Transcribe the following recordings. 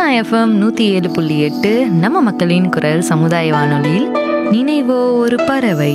Sona FM நூற்றி ஏழு புள்ளி எட்டு நம்ம மக்களின் குரல் சமுதாய வானொலியில் நினைவோ ஒரு பறவை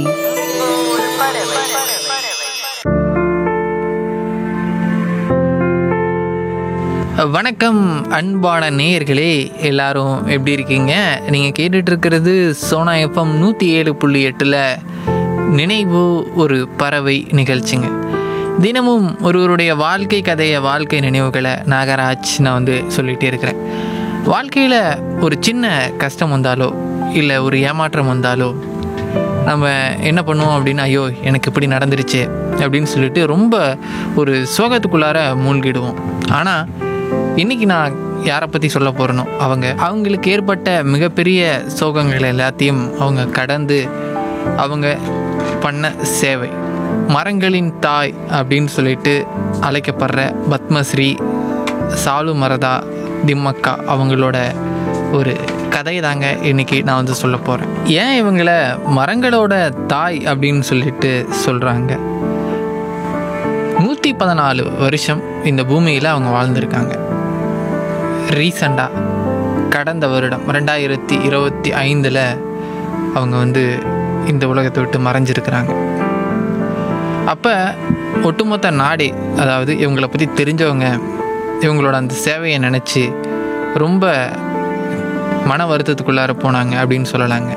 வணக்கம் அன்பான நேயர்களே எல்லாரும் எப்படி இருக்கீங்க நீங்கள் கேட்டுட்டு இருக்கிறது சோனா எஃப்எம் நூற்றி ஏழு புள்ளி எட்டில் நினைவு ஒரு பறவை நிகழ்ச்சிங்க தினமும் ஒருவருடைய வாழ்க்கை கதையை வாழ்க்கை நினைவுகளை நாகராஜ் நான் வந்து சொல்லிகிட்டே இருக்கிறேன் வாழ்க்கையில் ஒரு சின்ன கஷ்டம் வந்தாலோ இல்லை ஒரு ஏமாற்றம் வந்தாலோ நம்ம என்ன பண்ணுவோம் அப்படின்னா ஐயோ எனக்கு இப்படி நடந்துருச்சு அப்படின்னு சொல்லிட்டு ரொம்ப ஒரு சோகத்துக்குள்ளார மூழ்கிடுவோம் ஆனால் இன்னைக்கு நான் யாரை பற்றி சொல்ல போகிறனோ அவங்க அவங்களுக்கு ஏற்பட்ட மிகப்பெரிய சோகங்கள் எல்லாத்தையும் அவங்க கடந்து அவங்க பண்ண சேவை மரங்களின் தாய் அப்படின்னு சொல்லிட்டு அழைக்கப்படுற பத்மஸ்ரீ சாலு மரதா திம்மக்கா அவங்களோட ஒரு கதை தாங்க இன்னைக்கு நான் வந்து சொல்ல போகிறேன் ஏன் இவங்கள மரங்களோட தாய் அப்படின்னு சொல்லிட்டு சொல்கிறாங்க நூற்றி பதினாலு வருஷம் இந்த பூமியில் அவங்க வாழ்ந்திருக்காங்க ரீசண்டாக கடந்த வருடம் ரெண்டாயிரத்தி இருபத்தி ஐந்தில் அவங்க வந்து இந்த உலகத்தை விட்டு மறைஞ்சிருக்கிறாங்க அப்போ ஒட்டுமொத்த நாடே அதாவது இவங்களை பற்றி தெரிஞ்சவங்க இவங்களோட அந்த சேவையை நினச்சி ரொம்ப மன வருத்தத்துக்குள்ளார போனாங்க அப்படின்னு சொல்லலாங்க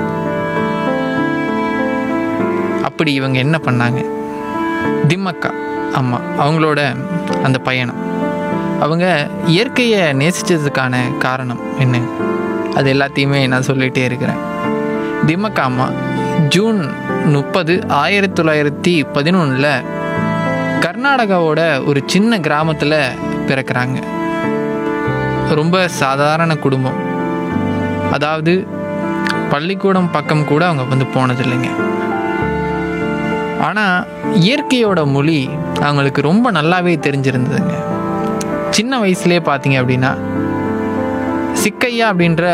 அப்படி இவங்க என்ன பண்ணாங்க திம்மக்கா அம்மா அவங்களோட அந்த பயணம் அவங்க இயற்கையை நேசித்ததுக்கான காரணம் என்ன அது எல்லாத்தையுமே நான் சொல்லிகிட்டே இருக்கிறேன் திம்மக்கா அம்மா ஜூன் முப்பது ஆயிரத்தி தொள்ளாயிரத்தி பதினொன்றில் கர்நாடகாவோட ஒரு சின்ன கிராமத்தில் பிறக்கிறாங்க ரொம்ப சாதாரண குடும்பம் அதாவது பள்ளிக்கூடம் பக்கம் கூட அவங்க வந்து போனதில்லைங்க ஆனால் இயற்கையோட மொழி அவங்களுக்கு ரொம்ப நல்லாவே தெரிஞ்சிருந்ததுங்க சின்ன வயசுலேயே பார்த்தீங்க அப்படின்னா சிக்கையா அப்படின்ற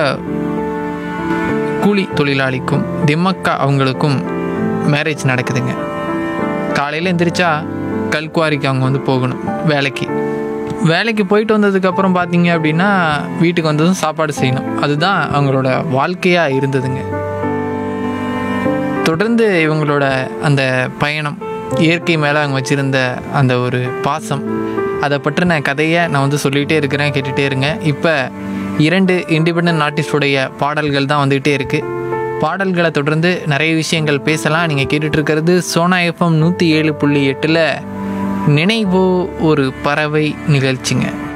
கூலி தொழிலாளிக்கும் திம்மக்கா அவங்களுக்கும் மேரேஜ் நடக்குதுங்க காலையில் எந்திரிச்சா கல்குவாரிக்கு அவங்க வந்து போகணும் வேலைக்கு வேலைக்கு போயிட்டு வந்ததுக்கப்புறம் பார்த்தீங்க அப்படின்னா வீட்டுக்கு வந்ததும் சாப்பாடு செய்யணும் அதுதான் அவங்களோட வாழ்க்கையாக இருந்ததுங்க தொடர்ந்து இவங்களோட அந்த பயணம் இயற்கை மேலே அவங்க வச்சுருந்த அந்த ஒரு பாசம் அதை பற்றின கதையை நான் வந்து சொல்லிகிட்டே இருக்கிறேன் கேட்டுகிட்டே இருங்க இப்போ இரண்டு இண்டிபெண்ட் ஆர்டிஸ்டுடைய பாடல்கள் தான் வந்துகிட்டே இருக்குது பாடல்களை தொடர்ந்து நிறைய விஷயங்கள் பேசலாம் நீங்கள் கேட்டுட்ருக்கிறது சோனா எஃப்எம் நூற்றி ஏழு புள்ளி எட்டில் நினைவோ ஒரு பறவை நிகழ்ச்சிங்க